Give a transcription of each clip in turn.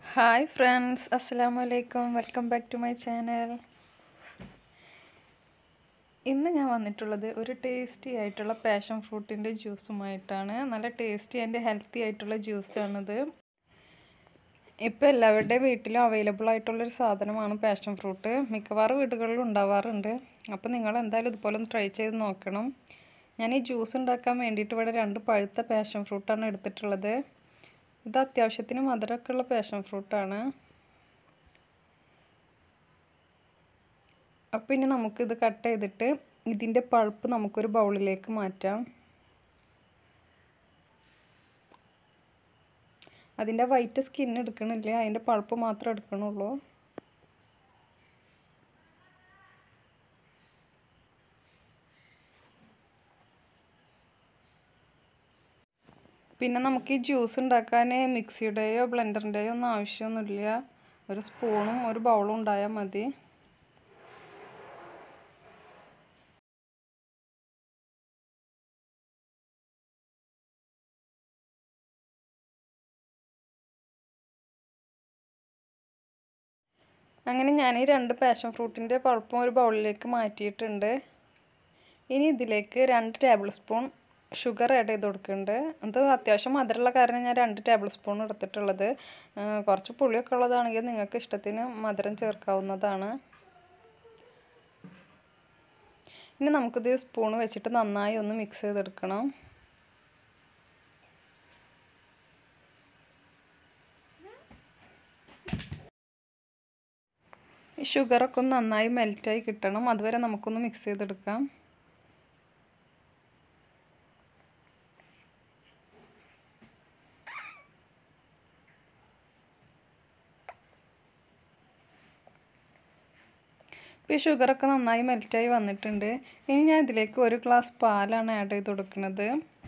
Hi friends അസ്സാം വലൈക്കും welcome back to my channel ഇന്ന് ഞാൻ വന്നിട്ടുള്ളത് ഒരു ടേസ്റ്റി ആയിട്ടുള്ള പാഷൻ ഫ്രൂട്ടിൻ്റെ ജ്യൂസുമായിട്ടാണ് നല്ല ടേസ്റ്റി ആൻഡ് ഹെൽത്തി ആയിട്ടുള്ള ജ്യൂസാണിത് ഇപ്പോൾ എല്ലാവരുടെയും വീട്ടിലും അവൈലബിൾ ആയിട്ടുള്ളൊരു സാധനമാണ് പാഷൻ ഫ്രൂട്ട് മിക്കവാറും വീടുകളിലും ഉണ്ടാവാറുണ്ട് അപ്പോൾ നിങ്ങൾ എന്തായാലും ഇതുപോലെ ഒന്ന് ട്രൈ ചെയ്ത് നോക്കണം ഞാൻ ഈ ജ്യൂസ് ഉണ്ടാക്കാൻ വേണ്ടിയിട്ട് ഇവിടെ രണ്ട് പഴുത്ത പാഷൻ ഫ്രൂട്ടാണ് എടുത്തിട്ടുള്ളത് ഇത് അത്യാവശ്യത്തിന് മധുരമൊക്കെ ഉള്ള പാഷൻ ഫ്രൂട്ടാണ് അപ്പം ഇനി നമുക്കിത് കട്ട് ചെയ്തിട്ട് ഇതിൻ്റെ പൾപ്പ് നമുക്കൊരു ബൗളിലേക്ക് മാറ്റാം അതിൻ്റെ വൈറ്റ് സ്കിൻ എടുക്കണില്ല അതിൻ്റെ പൾപ്പ് മാത്രമേ എടുക്കണുള്ളൂ പിന്നെ നമുക്ക് ഈ ജ്യൂസ് ഉണ്ടാക്കാൻ മിക്സിയുടെയോ ബ്ലെൻഡറിൻ്റെയോ ഒന്നും ആവശ്യമൊന്നുമില്ല ഒരു സ്പൂണും ഒരു ബൗളും ഉണ്ടായാൽ മതി അങ്ങനെ ഞാൻ ഈ രണ്ട് പാഷൻ ഫ്രൂട്ടിൻ്റെ പൾപ്പും ഒരു ബൗളിലേക്ക് മാറ്റിയിട്ടുണ്ട് ഇനി ഇതിലേക്ക് രണ്ട് ടേബിൾ സ്പൂൺ ഷുഗർ ആഡ് ചെയ്ത് കൊടുക്കുന്നുണ്ട് അത് അത്യാവശ്യം മധുരമുള്ള കാരണം ഞാൻ രണ്ട് ടേബിൾ സ്പൂൺ എടുത്തിട്ടുള്ളത് കുറച്ച് പുളിയൊക്കെ ഉള്ളതാണെങ്കിൽ നിങ്ങൾക്ക് ഇഷ്ടത്തിന് മധുരം ചേർക്കാവുന്നതാണ് ഇനി നമുക്കിത് സ്പൂൺ വെച്ചിട്ട് നന്നായി ഒന്ന് മിക്സ് ചെയ്തെടുക്കണം ഈ ഷുഗറൊക്കെ ഒന്ന് നന്നായി മെൽറ്റായി കിട്ടണം അതുവരെ നമുക്കൊന്ന് മിക്സ് ചെയ്തെടുക്കാം ഇപ്പോൾ ഈ ഷുഗറൊക്കെ നന്നായി മെൽറ്റായി വന്നിട്ടുണ്ട് ഇനി ഞാൻ ഇതിലേക്ക് ഒരു ഗ്ലാസ് പാലാണ് ആഡ് ചെയ്ത് കൊടുക്കുന്നത്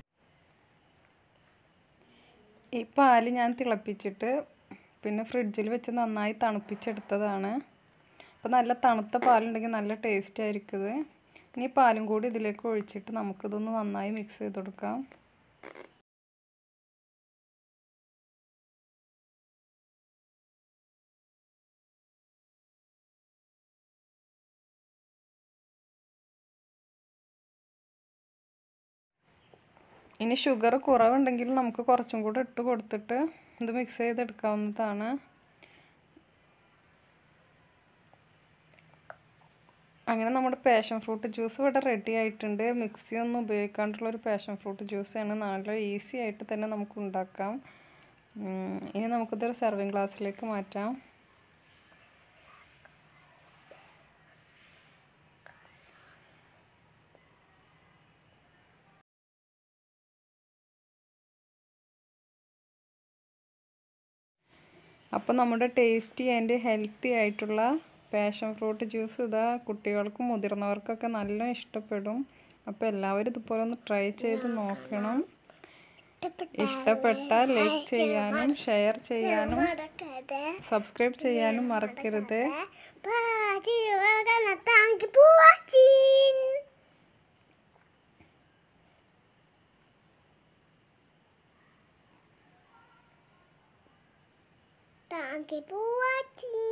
ഈ പാല് ഞാൻ തിളപ്പിച്ചിട്ട് പിന്നെ ഫ്രിഡ്ജിൽ വെച്ച് നന്നായി തണുപ്പിച്ചെടുത്തതാണ് അപ്പോൾ നല്ല തണുത്ത പാലുണ്ടെങ്കിൽ നല്ല ടേസ്റ്റ് ആയിരിക്കും ഇനി പാലും കൂടി ഇതിലേക്ക് ഒഴിച്ചിട്ട് നമുക്കിതൊന്ന് നന്നായി മിക്സ് ചെയ്ത് കൊടുക്കാം ഇനി ഷുഗർ കുറവുണ്ടെങ്കിൽ നമുക്ക് കുറച്ചും കൂടെ ഇട്ട് കൊടുത്തിട്ട് ഇത് മിക്സ് ചെയ്തെടുക്കാവുന്നതാണ് അങ്ങനെ നമ്മുടെ പാഷൻ ഫ്രൂട്ട് ജ്യൂസ് ഇവിടെ റെഡി ആയിട്ടുണ്ട് മിക്സി ഒന്നും ഉപയോഗിക്കാണ്ടുള്ളൊരു പാഷൻ ഫ്രൂട്ട് ജ്യൂസാണ് നല്ല ഈസി ആയിട്ട് തന്നെ നമുക്ക് ഉണ്ടാക്കാം ഇനി നമുക്കിതൊരു സെർവിങ് ഗ്ലാസ്സിലേക്ക് മാറ്റാം അപ്പോൾ നമ്മുടെ ടേസ്റ്റി ആൻഡ് ഹെൽത്തി ആയിട്ടുള്ള പാഷൻ ഫ്രൂട്ട് ജ്യൂസ് ഇതാ കുട്ടികൾക്കും മുതിർന്നവർക്കൊക്കെ നല്ല ഇഷ്ടപ്പെടും അപ്പോൾ എല്ലാവരും ഇതുപോലെ ഒന്ന് ട്രൈ ചെയ്ത് നോക്കണം ഇഷ്ടപ്പെട്ടാൽ ലൈക്ക് ചെയ്യാനും ഷെയർ ചെയ്യാനും സബ്സ്ക്രൈബ് ചെയ്യാനും മറക്കരുത് Danke for watching.